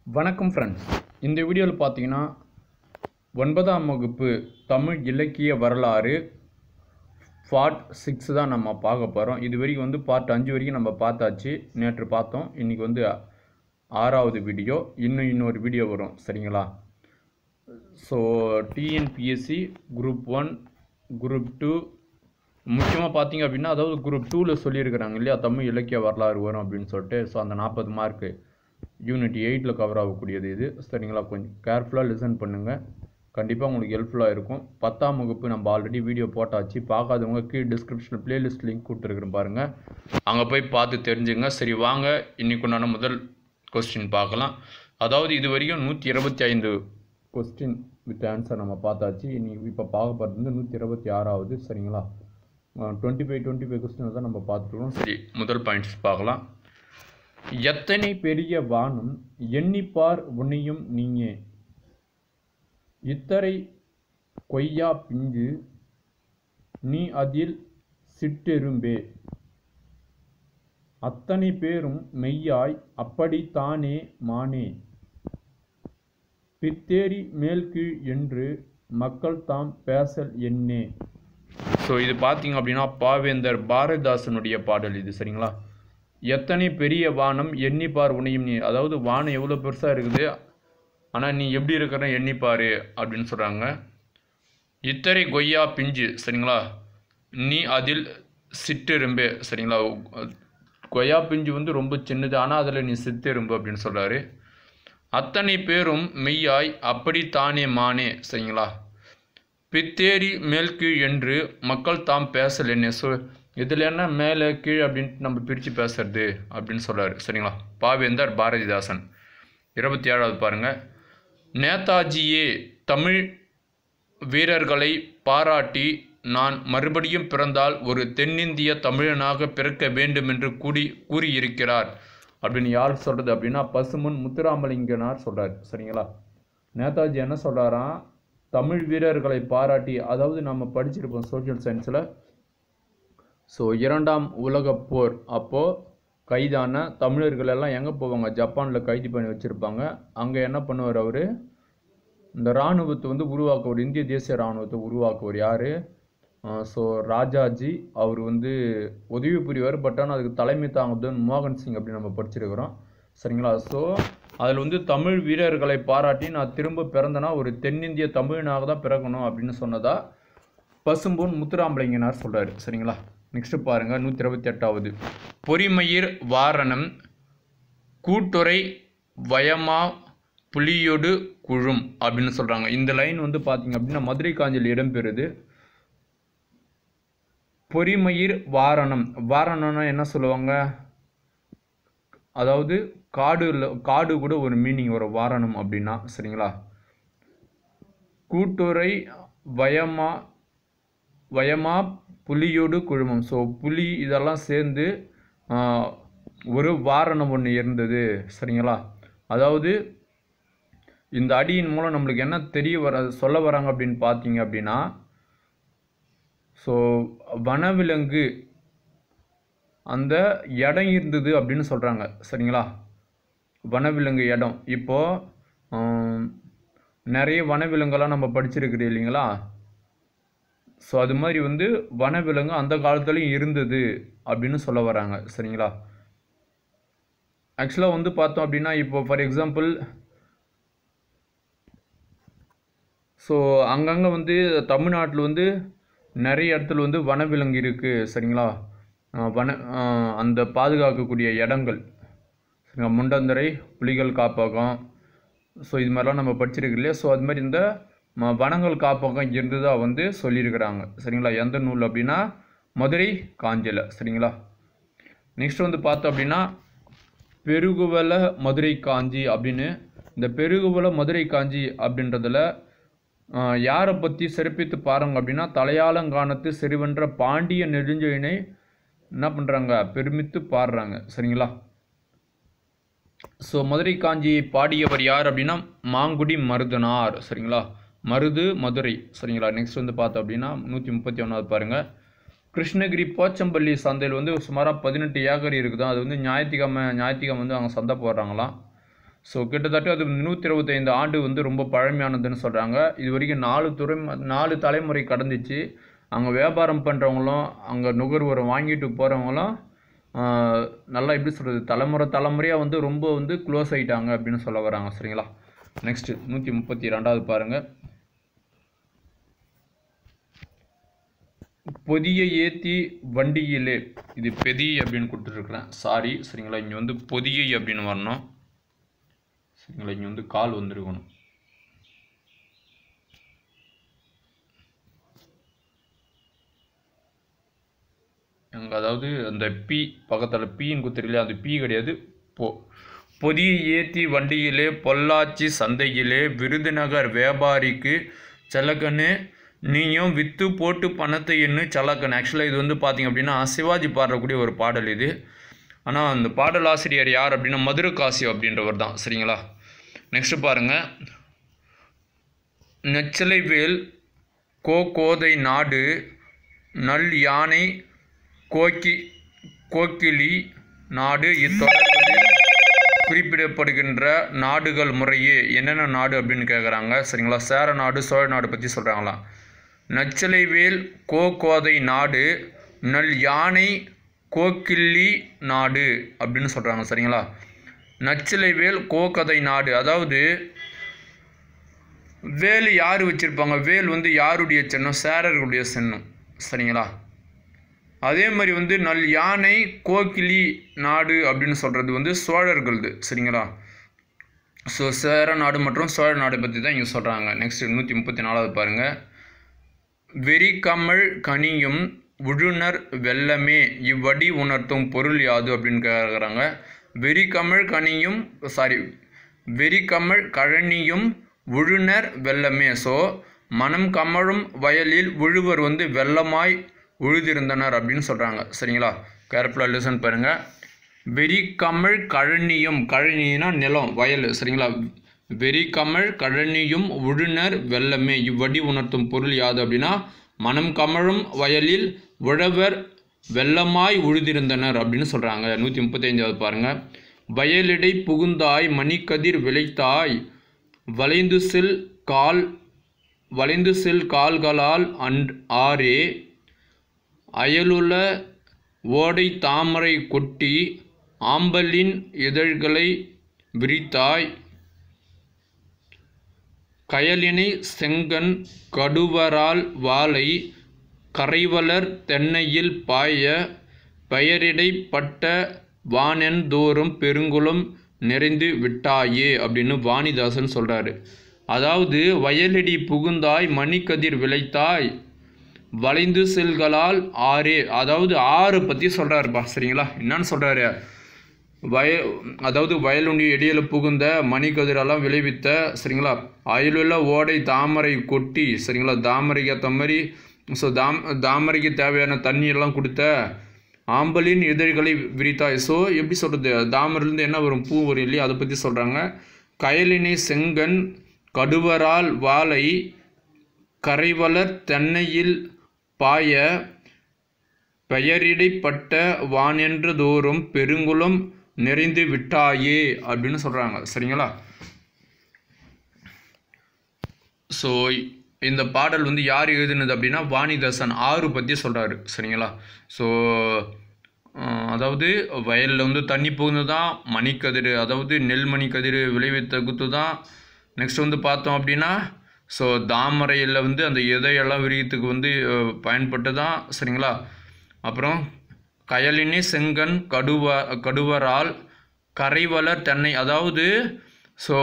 வணக்கம் ஃப்ரெண்ட்ஸ் இந்த வீடியோவில் பார்த்தீங்கன்னா ஒன்பதாம் வகுப்பு தமிழ் இலக்கிய வரலாறு பார்ட் சிக்ஸ் தான் நம்ம பார்க்க போகிறோம் இது வரைக்கும் வந்து பார்ட் அஞ்சு வரைக்கும் நம்ம பார்த்தாச்சு நேற்று பார்த்தோம் இன்றைக்கி வந்து ஆறாவது வீடியோ இன்னும் இன்னொரு வீடியோ வரும் சரிங்களா so TNPSC group one group two முக்கியமாக பார்த்தீங்க அப்படின்னா அதாவது குரூப் டூவில் சொல்லியிருக்கிறாங்க இல்லையா தமிழ் இலக்கிய வரலாறு வரும் அப்படின்னு சொல்லிட்டு ஸோ அந்த நாற்பது மார்க்கு யூனிட் எயிட்டில் கவர் ஆகக்கூடியது இது சரிங்களா கொஞ்சம் கேர்ஃபுல்லாக லிசன் பண்ணுங்கள் கண்டிப்பாக உங்களுக்கு ஹெல்ப்ஃபுல்லாக இருக்கும் பத்தாம் வகுப்பு நம்ம ஆல்ரெடி வீடியோ போட்டாச்சு பார்க்காதவங்க கீழ் டிஸ்கிரிப்ஷனில் பிளேலிஸ்ட் லிங்க் கொடுத்துருக்குறேன் பாருங்கள் அங்கே போய் பார்த்து தெரிஞ்சுங்க சரி வாங்க இன்னைக்கு உண்டான முதல் கொஸ்டின் பார்க்கலாம் அதாவது இது வரைக்கும் நூற்றி இருபத்தி ஐந்து கொஸ்டின் வித் ஆன்சர் நம்ம பார்த்தாச்சு இன்னைக்கு இப்போ பார்க்க போகிறது வந்து நூற்றி இருபத்தி ஆறாவது சரிங்களா twenty five twenty five question தான் நம்ம பார்த்துருக்கோம் சரி முதல் பாயிண்ட்ஸ் பார்க்கலாம் எத்தனை பெரிய வானம் எண்ணிப்பார் உன்னையும் நீயே இத்தரை கொய்யா பிஞ்சு நீ அதில் சிட்டெரும்பே அத்தனை பேரும் மெய்யாய் அப்படித்தானே மானே பித்தேரி மேல்கீழ் என்று மக்கள் தாம் பேசல் என்னே ஸோ இது பார்த்தீங்க அப்படின்னா பாவேந்தர் பாரதிதாசனுடைய பாடல் இது சரிங்களா எத்தனை பெரிய வானம் எண்ணிப்பார் உன்னையும் நீ அதாவது வானம் எவ்வளோ பெருசாக இருக்குது ஆனால் நீ எப்படி இருக்கிற எண்ணிப்பார் அப்படின்னு சொல்கிறாங்க இத்தனை கொய்யா பிஞ்சு சரிங்களா நீ அதில் சிற்றெரும்பு சரிங்களா கொய்யா பிஞ்சு வந்து ரொம்ப சின்னது ஆனால் அதில் நீ சித்தெரும்பு அப்படின்னு சொல்கிறாரு அத்தனை பேரும் மெய்யாய் அப்படித்தானே மானே சரிங்களா பித்தேரி மேல் கீழ் என்று மக்கள் தாம் பேசல் என்ன சொ இதில் என்ன மேலே கீழ் அப்படின்ட்டு நம்ம பிரித்து பேசுறது அப்படின்னு சொல்கிறாரு சரிங்களா பாவேந்தர் பாரதிதாசன் இருபத்தி ஏழாவது பாருங்கள் நேதாஜியே தமிழ் வீரர்களை பாராட்டி நான் மறுபடியும் பிறந்தால் ஒரு தென்னிந்திய தமிழனாக பிறக்க வேண்டும் என்று கூடி கூறியிருக்கிறார் அப்படின்னு யார் சொல்கிறது அப்படின்னா பசுமுன் முத்துராமலிங்கனார் சொல்கிறார் சரிங்களா நேதாஜி என்ன சொல்கிறாராம் தமிழ் வீரர்களை பாராட்டி அதாவது நம்ம படிச்சிருப்போம் சோஷியல் சயின்ஸில் ஸோ இரண்டாம் உலகப் போர் அப்போது கைதான தமிழர்கள் எல்லாம் எங்கே போவாங்க ஜப்பானில் கைது பண்ணி வச்சுருப்பாங்க அங்கே என்ன பண்ணுவார் அவர் இந்த இராணுவத்தை வந்து உருவாக்குவார் இந்திய தேசிய இராணுவத்தை உருவாக்குவார் யார் ஸோ ராஜாஜி அவர் வந்து உதவி புரிவார் பட் ஆனால் அதுக்கு தலைமை தாங்குவது மோகன் சிங் அப்படின்னு நம்ம படிச்சிருக்கிறோம் சரிங்களா ஸோ அதில் வந்து தமிழ் வீரர்களை பாராட்டி நான் திரும்ப பிறந்தனா ஒரு தென்னிந்திய தமிழனாக தான் பிறக்கணும் அப்படின்னு சொன்னதா பசும்பொன் முத்துராமலிங்கனார் சொல்கிறாரு சரிங்களா நெக்ஸ்ட்டு பாருங்கள் நூற்றி இருபத்தி எட்டாவது பொறிமயிர் வாரணம் கூட்டுரை வயமா புலியொடு குழும் அப்படின்னு சொல்கிறாங்க இந்த லைன் வந்து பார்த்தீங்க அப்படின்னா மதுரை காஞ்சியில் இடம்பெறுது பொறிமயிர் வாரணம் வாரணம்னா என்ன சொல்லுவாங்க அதாவது காடு காடு கூட ஒரு மீனிங் வரும் வாரணம் அப்படின்னா சரிங்களா கூட்டுரை வயமா வயமா புலியோடு குழுமம் ஸோ புலி இதெல்லாம் சேர்ந்து ஒரு வாரணம் ஒன்று இருந்தது சரிங்களா அதாவது இந்த அடியின் மூலம் நம்மளுக்கு என்ன தெரிய வர சொல்ல வராங்க அப்படின்னு பார்த்தீங்க அப்படின்னா ஸோ வனவிலங்கு அந்த இடம் இருந்தது அப்படின்னு சொல்கிறாங்க சரிங்களா வனவிலங்கு இடம் இப்போது நிறைய வனவிலங்கெல்லாம் நம்ம படிச்சிருக்குது இல்லைங்களா ஸோ அது மாதிரி வந்து வனவிலங்கு அந்த காலத்துலேயும் இருந்தது அப்படின்னு சொல்ல வராங்க சரிங்களா ஆக்சுவலாக வந்து பார்த்தோம் அப்படின்னா இப்போ ஃபார் எக்ஸாம்பிள் ஸோ அங்கங்கே வந்து தமிழ்நாட்டில் வந்து நிறைய இடத்துல வந்து வனவிலங்கு இருக்குது சரிங்களா வன அந்த பாதுகாக்கக்கூடிய இடங்கள் சரிங்களா முண்டந்துறை புலிகள் காப்பகம் ஸோ இது மாதிரிலாம் நம்ம படிச்சிருக்கு இல்லையா ஸோ அது மாதிரி இந்த வனங்கள் காப்பகம் இருந்ததாக வந்து சொல்லியிருக்கிறாங்க சரிங்களா எந்த நூல் அப்படின்னா மதுரை காஞ்சியில் சரிங்களா நெக்ஸ்ட் வந்து பார்த்தோம் அப்படின்னா பெருகுவல மதுரை காஞ்சி அப்படின்னு இந்த பெருகுவல மதுரை காஞ்சி அப்படின்றதுல யாரை பற்றி சிறப்பித்து பாருங்க அப்படின்னா தலையாலங்கானத்து செறிவென்ற பாண்டிய நெடுஞ்செழினை என்ன பண்ணுறாங்க பெருமித்து பாடுறாங்க சரிங்களா ஸோ மதுரை காஞ்சியை பாடியவர் யார் அப்படின்னா மாங்குடி மருதனார் சரிங்களா மருது மதுரை சரிங்களா நெக்ஸ்ட் வந்து பார்த்தோம் அப்படின்னா நூற்றி முப்பத்தி ஒன்றாவது பாருங்கள் கிருஷ்ணகிரி போச்சம்பள்ளி சந்தையில் வந்து சுமாராக பதினெட்டு ஏக்கர் இருக்குது அது வந்து ஞாயிற்றுக்கிழமை ஞாயிற்றுக்கிழமை வந்து அங்கே சந்தை போடுறாங்களாம் ஸோ கிட்டத்தட்ட அது நூற்றி இருபத்தைந்து ஆண்டு வந்து ரொம்ப பழமையானதுன்னு சொல்கிறாங்க இது வரைக்கும் நாலு துறை நாலு தலைமுறை கடந்துச்சு அங்கே வியாபாரம் பண்ணுறவங்களும் அங்கே நுகர்வோரை வாங்கிட்டு போகிறவங்களும் நல்லா எப்படி சொல்கிறது தலைமுறை தலைமுறையாக வந்து ரொம்ப வந்து க்ளோஸ் ஆகிட்டாங்க அப்படின்னு சொல்ல வராங்க சரிங்களா நெக்ஸ்ட்டு நூற்றி முப்பத்தி ரெண்டாவது பாருங்கள் பொதிய ஏத்தி வண்டியிலே இது பெதி அப்படின்னு கொடுத்துருக்குறேன் சாரி சரிங்களா இங்கே வந்து பொதியை அப்படின்னு வரணும் சரிங்களா இங்கே வந்து கால் வந்திருக்கணும் அங்கே அதாவது அந்த பி பக்கத்தில் பீன்னு குத்துருக்கலையே அது பி கிடையாது போ பொதிய ஏத்தி வண்டியிலே பொள்ளாச்சி சந்தையிலே விருதுநகர் வியாபாரிக்கு செல்லக்கண்ணு நீயும் விற்று போட்டு பணத்தை எண்ணு சலக்கன் ஆக்சுவலாக இது வந்து பார்த்தீங்க அப்படின்னா சிவாஜி பாடக்கூடிய ஒரு பாடல் இது ஆனால் அந்த பாடல் ஆசிரியர் யார் அப்படின்னா மதுரை காசியோ அப்படின்றவர் தான் சரிங்களா நெக்ஸ்ட் பாருங்கள் நெச்சலைவேல் கோ கோதை நாடு நல் யானை கோக்கி கோக்கிலி நாடு இத்தொடர்களில் குறிப்பிடப்படுகின்ற நாடுகள் முறையே என்னென்ன நாடு அப்படின்னு கேட்குறாங்க சரிங்களா சேர நாடு சோழ நாடு பற்றி சொல்கிறாங்களாம் நச்சலைவேல் கோ கோதை நாடு நல் யானை கோக்கிள்ளி நாடு அப்படின்னு சொல்கிறாங்க சரிங்களா நச்சிலைவேல் கோகதை நாடு அதாவது வேல் யார் வச்சுருப்பாங்க வேல் வந்து யாருடைய சின்னம் சேரர்களுடைய சின்னம் சரிங்களா அதே மாதிரி வந்து நல் யானை கோக்கிலி நாடு அப்படின்னு சொல்கிறது வந்து சோழர்களது சரிங்களா ஸோ சேர நாடு மற்றும் சோழ நாடு பற்றி தான் இங்கே சொல்கிறாங்க நெக்ஸ்ட் நூற்றி முப்பத்தி நாலாவது பாருங்கள் வெறிக்கமழ் கனியும் உழுனர் வெள்ளமே இவ்வடி உணர்த்தும் பொருள் யாது அப்படின்னு கேட்குறாங்க வெறிக்கமழ் கனியும் சாரி வெறிக்கமழ் கழனியும் உழுனர் வெள்ளமே ஸோ மனம் கமழும் வயலில் உழுவர் வந்து வெள்ளமாய் உழுதிருந்தனர் அப்படின்னு சொல்கிறாங்க சரிங்களா கேர்ஃபுல்லாக லிசன் பாருங்கள் வெறிக்கமழ் கழனியும் கழனினா நிலம் வயல் சரிங்களா வெறிக்கமழ் கழனியும் உழுனர் வெள்ளமே இவ்வடி உணர்த்தும் பொருள் யாது அப்படின்னா மனம் கமழும் வயலில் உழவர் வெள்ளமாய் உழுதிருந்தனர் அப்படின்னு சொல்கிறாங்க நூற்றி முப்பத்தைந்தாவது பாருங்கள் வயலிடை புகுந்தாய் மணிக்கதிர் விளைத்தாய் வளைந்து செல் கால் வளைந்து செல் கால்களால் அண்ட் ஆரே அயலுள்ள ஓடை தாமரை கொட்டி ஆம்பலின் இதழ்களை விரித்தாய் கயலினை செங்கன் கடுவரால் வாளை கரைவலர் தென்னையில் பாய பெயரிடை பட்ட வானெந்தோறும் பெருங்குளம் நிறைந்து விட்டாயே அப்படின்னு வாணிதாசன் சொல்கிறாரு அதாவது வயலடி புகுந்தாய் மணிக்கதிர் விளைத்தாய் வளைந்து செல்களால் ஆறே அதாவது ஆறு பற்றி சொல்கிறாருப்பா சரிங்களா என்னன்னு சொல்கிறாரு வய அதாவது வயலுண்டி இடையில புகுந்த மணிக்கதிரெல்லாம் விளைவித்த சரிங்களா அயலுள்ள ஓடை தாமரை கொட்டி சரிங்களா தாமரைக்கு ஏற்ற மாதிரி ஸோ தாம் தாமரைக்கு தேவையான தண்ணி எல்லாம் கொடுத்த ஆம்பலின் இதழ்களை விரித்தாய் ஸோ எப்படி சொல்கிறது தாமரைலேருந்து என்ன வரும் பூ வரும் இல்லையா அதை பற்றி சொல்கிறாங்க கயலினை செங்கன் கடுவரால் வாளை கரைவலர் தென்னையில் பாய பெயரிடைப்பட்ட வானென்றதோறும் பெருங்குளம் நிறைந்து விட்டாயே அப்படின்னு சொல்கிறாங்க சரிங்களா ஸோ இந்த பாடல் வந்து யார் எழுதுனது அப்படின்னா வாணிதாசன் ஆறு பற்றி சொல்கிறாரு சரிங்களா ஸோ அதாவது வயலில் வந்து தண்ணி புகுந்து தான் மணிக்கதிர் அதாவது நெல் மணிக்கதிர் விளைவித்த குத்து தான் நெக்ஸ்ட் வந்து பார்த்தோம் அப்படின்னா ஸோ தாமரையில் வந்து அந்த இதையெல்லாம் விரியத்துக்கு வந்து அஹ், பயன்பட்டு தான் சரிங்களா அப்புறம் கயலினி செங்கன் கடுவ கடுவரால் கரைவலர் தென்னை அதாவது ஸோ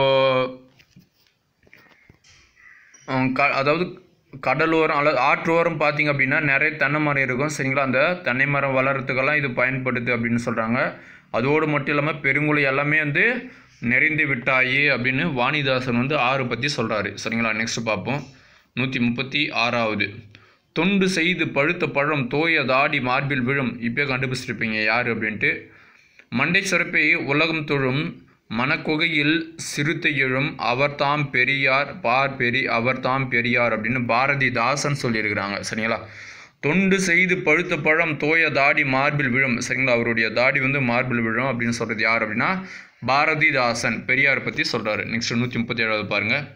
ஹம், க அதாவது கடலோரம் அல்லது ஆற்றோரம் பார்த்தீங்க அப்படின்னா நிறைய தென்னை மரம் இருக்கும் சரிங்களா அந்த தென்னை மரம் வளர்கிறதுக்கெல்லாம் இது பயன்படுது அப்படின்னு சொல்கிறாங்க அதோடு மட்டும் இல்லாமல் பெருங்குழி எல்லாமே வந்து நிறைந்து விட்டாயே அப்படின்னு வாணிதாசன் வந்து ஆறு பற்றி சொல்கிறாரு சரிங்களா நெக்ஸ்ட் பார்ப்போம் நூற்றி முப்பத்தி ஆறாவது தொண்டு செய்து பழுத்த பழம் தோய தாடி மார்பில் விழும் இப்போ கண்டுபிடிச்சிருப்பீங்க யார் அப்படின்ட்டு மண்டை சிறப்பை உலகம் தொழும் மனக்குகையில் சிறுத்தை எழும் அவர்தாம் பெரியார் பார் பெரி அவர்தாம் பெரியார் அப்படின்னு பாரதிதாசன் சொல்லியிருக்கிறாங்க சரிங்களா தொண்டு செய்து பழுத்த பழம் தோய தாடி மார்பில் விழும் சரிங்களா அவருடைய தாடி வந்து மார்பில் விழும் அப்படின்னு சொல்கிறது யார் அப்படின்னா பாரதிதாசன் பெரியார் பற்றி சொல்கிறாரு நெக்ஸ்ட் நூற்றி முப்பத்தி ஏழாவது பாருங்கள்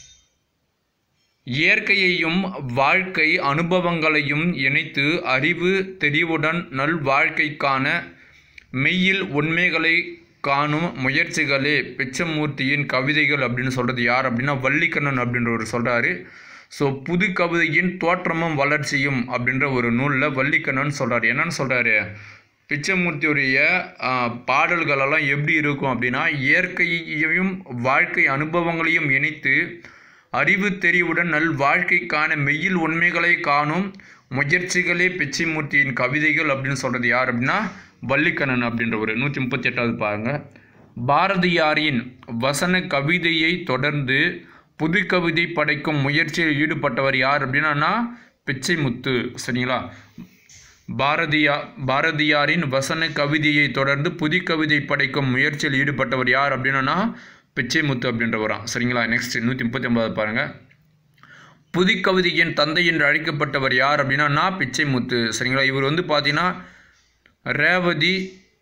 இயற்கையையும் வாழ்க்கை அனுபவங்களையும் இணைத்து அறிவு தெளிவுடன் நல் வாழ்க்கைக்கான மெய்யில் உண்மைகளை காணும் முயற்சிகளே பிச்சமூர்த்தியின் கவிதைகள் அப்படின்னு சொல்கிறது யார் அப்படின்னா வள்ளிக்கண்ணன் அப்படின்றவர் சொல்கிறாரு ஸோ புது கவிதையின் தோற்றமும் வளர்ச்சியும் அப்படின்ற ஒரு நூலில் வள்ளிக்கண்ணன் சொல்கிறார் என்னன்னு சொல்கிறாரு பிச்சமூர்த்தியுடைய ஆஹ், பாடல்களெல்லாம் எப்படி இருக்கும் அப்படின்னா இயற்கையையும் வாழ்க்கை அனுபவங்களையும் இணைத்து அறிவு தெரிவுடன் நல் வாழ்க்கைக்கான மெய்யில் உண்மைகளை காணும் முயற்சிகளே பிச்சைமூர்த்தியின் கவிதைகள் அப்படின்னு சொல்கிறது யார் அப்படின்னா வள்ளிக்கண்ணன் அப்படின்ற ஒரு நூற்றி முப்பத்தி எட்டாவது பாருங்க பாரதியாரின் வசன கவிதையை தொடர்ந்து புது கவிதை படைக்கும் முயற்சியில் ஈடுபட்டவர் யார் அப்படின்னா பிச்சைமுத்து சரிங்களா பாரதியா பாரதியாரின் வசன கவிதையை தொடர்ந்து புது கவிதை படைக்கும் முயற்சியில் ஈடுபட்டவர் யார் அப்படின்னா பிச்சைமுத்து அப்படின்றவராம் சரிங்களா நெக்ஸ்ட் நூற்றி முப்பத்தி ஒன்பதாவது பாருங்கள் புது கவிதையின் தந்தை என்று அழைக்கப்பட்டவர் யார் அப்படின்னா நா பிச்சைமுத்து சரிங்களா இவர் வந்து பார்த்தீங்கன்னா ரேவதி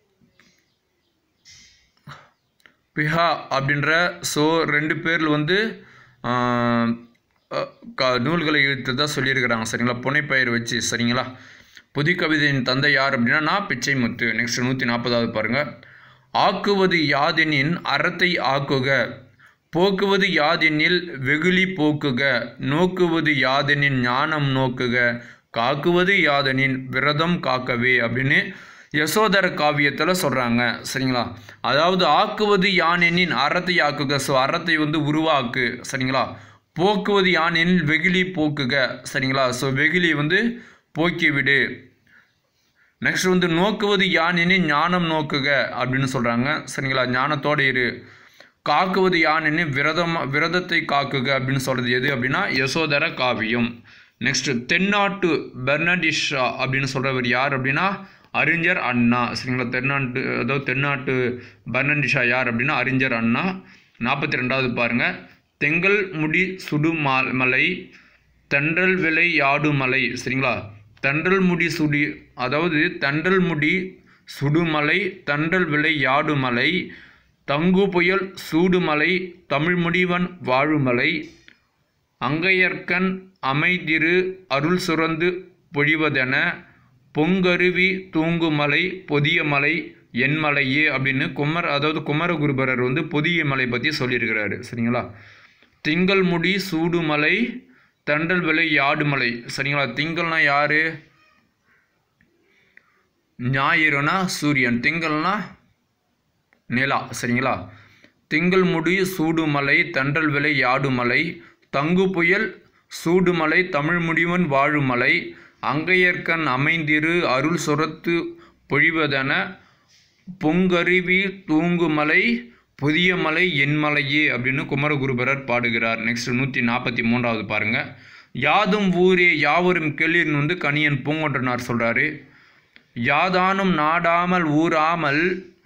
பிஹா அப்படின்ற ஸோ ரெண்டு பேரில் வந்து ஆஹ், அஹ், க நூல்களை எழுத்ததா சொல்லியிருக்கிறாங்க சரிங்களா புனைப்பெயர் வச்சு சரிங்களா புது கவிதையின் தந்தை யார் அப்படின்னா நான் பிச்சைமுத்து நெக்ஸ்ட் நூற்றி நாற்பதாவது பாருங்கள் ஆக்குவது யாதெனின் அறத்தை ஆக்குக போக்குவது யாதெனில் வெகுளி போக்குக நோக்குவது யாதெனின் ஞானம் நோக்குக காக்குவது யாதெனின் விரதம் காக்கவே அப்படின்னு யசோதர காவியத்தில் சொல்கிறாங்க சரிங்களா அதாவது ஆக்குவது யானெனின் அறத்தை ஆக்குக ஸோ அறத்தை வந்து உருவாக்கு சரிங்களா போக்குவது யானெனில் வெகுளி போக்குக சரிங்களா ஸோ வெகுளி வந்து போக்கிவிடு நெக்ஸ்ட் வந்து நோக்குவது யானெனின் ஞானம் நோக்குக அப்படின்னு சொல்கிறாங்க சரிங்களா ஞானத்தோடு இரு காக்குவது யானெனின் விரதம் விரதத்தை காக்குக அப்படின்னு சொல்கிறது எது அப்படின்னா யசோதர காவியம் நெக்ஸ்ட் தென்னாட்டு பெர்னடிஷா அப்படின்னு சொல்கிறவர் யார் அப்படின்னா அறிஞர் அண்ணா சரிங்களா தென்னாட்டு அதாவது தென்னாட்டு பெர்னடிஷா யார் அப்படின்னா அறிஞர் அண்ணா நாற்பத்தி ரெண்டாவது பாருங்கள் தெங்கல் முடி சுடுமால் மலை தென்றல் விலை யாடுமலை சரிங்களா தென்றல் முடி சுடி அதாவது தென்றல் முடி சுடுமலை தென்றல் விலை யாடுமலை தங்கு புயல் சூடுமலை தமிழ் முடிவன் வாழுமலை அங்கையர்க்கண் அமைதிரு அருள் சுரந்து பொழிவதென பொங்கருவி தூங்குமலை பொதிய மலை என்மலையே அப்படின்னு குமர் அதாவது குமரகுருபரர் வந்து பொதிய மலை பற்றி சொல்லியிருக்கிறாரு சரிங்களா திங்கள் முடி சூடுமலை தண்டல் விலை யாடுமலை சரிங்களா திங்கள்னா யாரு ஞாயிறுனா சூரியன் திங்கள்னா நிலா சரிங்களா திங்கள் முடி சூடுமலை தண்டல் விலை யாடுமலை தங்கு புயல் சூடுமலை தமிழ் முடிவன் வாழுமலை அங்கையர்க்கண் அமைந்திரு அருள் சுரத்து பொழிவதென பொங்கருவி தூங்குமலை புதிய மலை என்மலையே அப்படின்னு குமரகுருபரர் பாடுகிறார் நெக்ஸ்ட் நூற்றி நாற்பத்தி மூன்றாவது பாருங்க யாதும் ஊரே யாவரும் கேளிர்னு வந்து கணியன் பூங்கொன்றனார் சொல்கிறாரு யாதானும் நாடாமல் ஊராமல்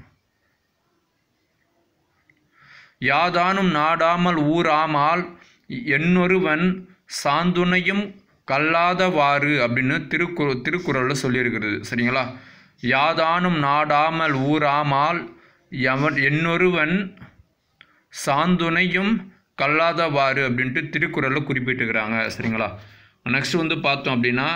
யாதானும் நாடாமல் ஊராமால் என்னொருவன் சாந்துணையும் கல்லாதவாறு அப்படின்னு திருக்குற திருக்குறளில் சொல்லியிருக்கிறது சரிங்களா யாதானும் நாடாமல் ஊராமால் எவன் என்னொருவன் சாந்துணையும் கல்லாதவாறு அப்படின்ட்டு திருக்குறளில் குறிப்பிட்டுக்கிறாங்க சரிங்களா நெக்ஸ்ட் வந்து பார்த்தோம் அப்படின்னா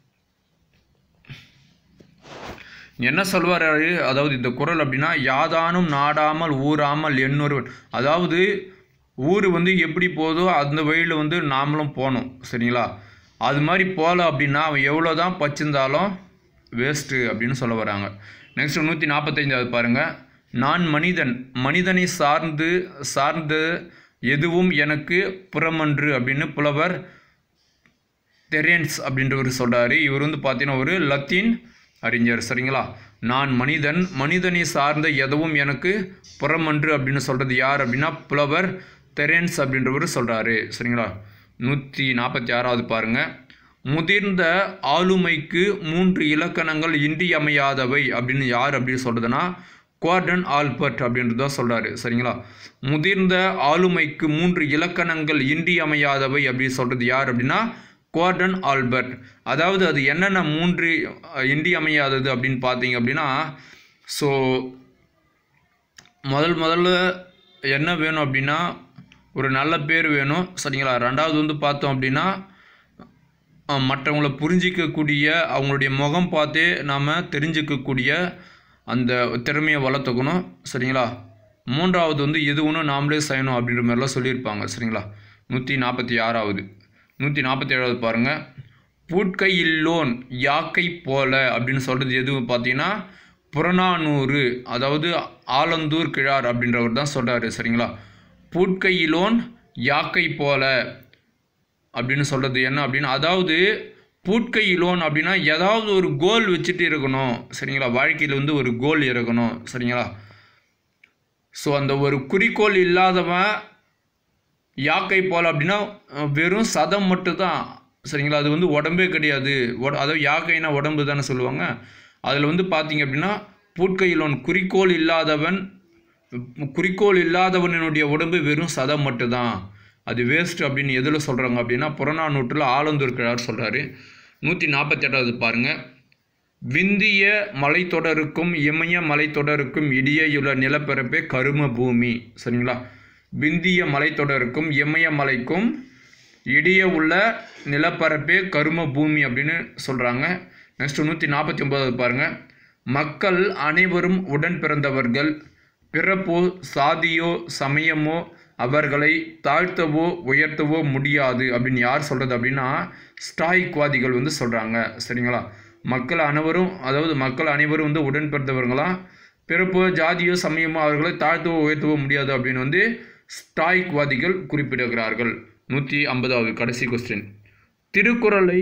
என்ன சொல்வார் அதாவது இந்த குறள் அப்படின்னா யாதானும் நாடாமல் ஊராமல் எண்ணொருவன் அதாவது ஊர் வந்து எப்படி போதோ அந்த வழியில் வந்து நாமளும் போகணும் சரிங்களா அது மாதிரி போகல அப்படின்னா அவன் எவ்வளோ தான் பச்சிருந்தாலும் வேஸ்ட்டு அப்படின்னு சொல்ல வராங்க நெக்ஸ்ட் நூற்றி நாற்பத்தைந்தாவது பாருங்கள் நான் மனிதன் மனிதனை சார்ந்து சார்ந்து எதுவும் எனக்கு புறமன்று அப்படின்னு புலவர் தெரேன்ஸ் அப்படின்றவர் சொல்கிறாரு இவர் வந்து பார்த்தீங்கன்னா ஒரு லத்தீன் அறிஞர் சரிங்களா நான் மனிதன் மனிதனை சார்ந்த எதுவும் எனக்கு புறமன்று அப்படின்னு சொல்கிறது யார் அப்படின்னா புலவர் தெரேன்ஸ் அப்படின்றவர் சொல்கிறாரு சரிங்களா நூற்றி நாற்பத்தி ஆறாவது பாருங்கள் முதிர்ந்த ஆளுமைக்கு மூன்று இலக்கணங்கள் இன்றியமையாதவை அப்படின்னு யார் அப்படின்னு சொல்கிறதுனா குவார்டன் ஆல்பர்ட் அப்படின்றத சொல்கிறாரு சரிங்களா முதிர்ந்த ஆளுமைக்கு மூன்று இலக்கணங்கள் இன்றியமையாதவை அப்படின்னு சொல்கிறது யார் அப்படின்னா குவார்டன் ஆல்பர்ட் அதாவது அது என்னென்ன மூன்று அஹ், இன்றியமையாதது அப்படின்னு பார்த்தீங்க அப்படின்னா ஸோ முதல் முதல்ல என்ன வேணும் அப்படின்னா ஒரு நல்ல பேர் வேணும் சரிங்களா ரெண்டாவது வந்து பார்த்தோம் அப்படின்னா அஹ், மற்றவங்கள புரிஞ்சிக்கக்கூடிய அவங்களுடைய முகம் பார்த்தே நாம் தெரிஞ்சுக்கக்கூடிய அந்த திறமையை வளர்த்துக்கணும் சரிங்களா மூன்றாவது வந்து எது ஒன்றும் நாமளே செய்யணும் அப்படின்ற மாதிரிலாம் சொல்லியிருப்பாங்க சரிங்களா நூற்றி நாற்பத்தி ஆறாவது நூற்றி நாற்பத்தி ஏழாவது பாருங்கள் பூட்கை இல்லோன் யாக்கை போல அப்படின்னு சொல்கிறது எது பார்த்தீங்கன்னா புறநானூறு அதாவது ஆலந்தூர் கிழார் அப்படின்றவர் தான் சொல்கிறாரு சரிங்களா பூட்கையிலோன் யாக்கை போல அப்படின்னு சொல்கிறது என்ன அப்படின்னு அதாவது பூட்கையிலோன் அப்படின்னா ஏதாவது ஒரு கோல் வச்சுட்டு இருக்கணும் சரிங்களா வாழ்க்கையில் வந்து ஒரு கோல் இருக்கணும் சரிங்களா ஸோ அந்த ஒரு குறிக்கோள் இல்லாதவன் யாக்கை போல் அப்படின்னா அஹ், வெறும் சதம் மட்டும்தான் சரிங்களா அது வந்து உடம்பே கிடையாது உட- அதாவது யாக்கைனா உடம்பு தானே சொல்லுவாங்க அதில் வந்து பார்த்தீங்க அப்படின்னா பூட்கையிலோன் குறிக்கோள் இல்லாதவன் குறிக்கோள் இல்லாதவனுடைய உடம்பு வெறும் சதம் மட்டும்தான் அது வேஸ்ட் அப்படின்னு எதில் சொல்கிறாங்க அப்படின்னா புறநானூற்றில் ஆலந்தூர் கிழார் சொல்கிறாரு நூற்றி நாற்பத்தெட்டாவது பாருங்கள் விந்திய மலைத்தொடருக்கும் இமய மலைத்தொடருக்கும் இடையேயுள்ள நிலப்பரப்பே கரும பூமி சரிங்களா விந்திய மலைத்தொடருக்கும் இமய மலைக்கும் இடையே உள்ள நிலப்பரப்பே கரும பூமி அப்படின்னு சொல்கிறாங்க நெக்ஸ்ட் நூற்றி நாற்பத்தி ஒன்பதாவது பாருங்கள் மக்கள் அனைவரும் உடன் பிறந்தவர்கள் பிறப்போ சாதியோ சமயமோ அவர்களை தாழ்த்தவோ உயர்த்தவோ முடியாது அப்படின்னு யார் சொல்கிறது அப்படின்னா ஸ்டாய்க்வாதிகள் வந்து சொல்கிறாங்க சரிங்களா மக்கள் அனைவரும் அதாவது மக்கள் அனைவரும் வந்து உடன் பிறந்தவர்களாம் பிறப்போ ஜாதியோ சமயமோ அவர்களை தாழ்த்தவோ உயர்த்தவோ முடியாது அப்படின்னு வந்து ஸ்டாய்க்வாதிகள் குறிப்பிடுகிறார்கள் நூற்றி ஐம்பதாவது கடைசி கொஸ்டின் திருக்குறளை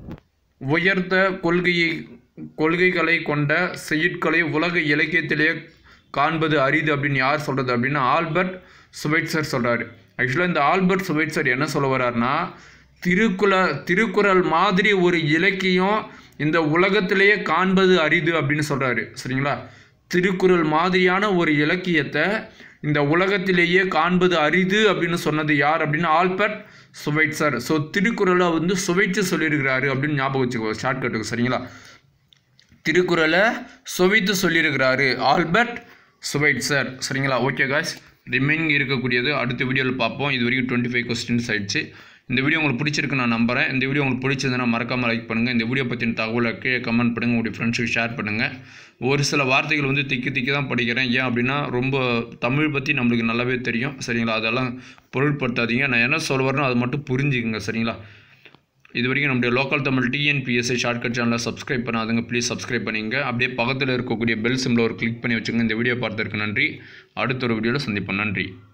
உயர்ந்த கொள்கையை கொள்கைகளை கொண்ட செய்யுட்களை உலக இலக்கியத்திலே காண்பது அரிது அப்படின்னு யார் சொல்கிறது அப்படின்னா ஆல்பர்ட் சுவைட்சர் சொல்கிறாரு ஆக்சுவலாக இந்த ஆல்பர்ட் சுவைட்சர் என்ன சொல்ல வர்றாருன்னா திருக்குற திருக்குறள் மாதிரி ஒரு இலக்கியம் இந்த உலகத்திலேயே காண்பது அரிது அப்படின்னு சொல்கிறாரு சரிங்களா திருக்குறள் மாதிரியான ஒரு இலக்கியத்தை இந்த உலகத்திலேயே காண்பது அரிது அப்படின்னு சொன்னது யார் அப்படின்னா ஆல்பர்ட் சுவைட்சர் ஸோ திருக்குறளை வந்து சுவைச்சு சொல்லியிருக்கிறாரு அப்படின்னு ஞாபகம் வச்சுக்கோ ஷார்ட்கட்டுக்கு சரிங்களா திருக்குறளை சுவைத்து சொல்லியிருக்கிறாரு ஆல்பர்ட் சுவைட்சர் சரிங்களா ஓகே காய்ஸ் ரிமைனிங் இருக்கக்கூடியது அடுத்த வீடியோவில் பார்ப்போம் இது வரைக்கும் டுவெண்ட்டி ஃபைவ் கொஸ்டின்ஸ் ஆயிடுச்சு இந்த வீடியோ உங்களுக்கு பிடிச்சிருக்கு நான் நம்புறேன் இந்த வீடியோ உங்களுக்கு பிடிச்சதுன்னா மறக்காமல் லைக் பண்ணுங்கள் இந்த வீடியோ பற்றின தகவலை கீழே கமெண்ட் பண்ணுங்கள் உங்களுடைய ஃப்ரெண்ட்ஸுக்கு ஷேர் பண்ணுங்கள் ஒரு சில வார்த்தைகள் வந்து திக்கி திக்கி தான் படிக்கிறேன் ஏன் அப்படின்னா ரொம்ப தமிழ் பற்றி நம்மளுக்கு நல்லாவே தெரியும் சரிங்களா அதெல்லாம் பொருட்படுத்தாதீங்க நான் என்ன சொல்ல வரேனோ அதை மட்டும் புரிஞ்சுக்குங்க சரிங்களா இது வரைக்கும் நம்முடைய லோக்கல் தமிழ் டிஎன்பிஎஸ்ஐ ஷார்ட்கட் சேனலை சப்ஸ்கிரைப் பண்ணாதுங்க ப்ளீஸ் சப்ஸ்கிரைப் பண்ணிங்க அப்படியே பக்கத்தில் இருக்கக்கூடிய பெல் சிம்பில் ஒரு கிளிக் பண்ணி வச்சுங்க இந்த வீடியோ பார்த்ததற்கு நன்றி அடுத்த ஒரு வீடியோவில் சந்திப்போம் நன்றி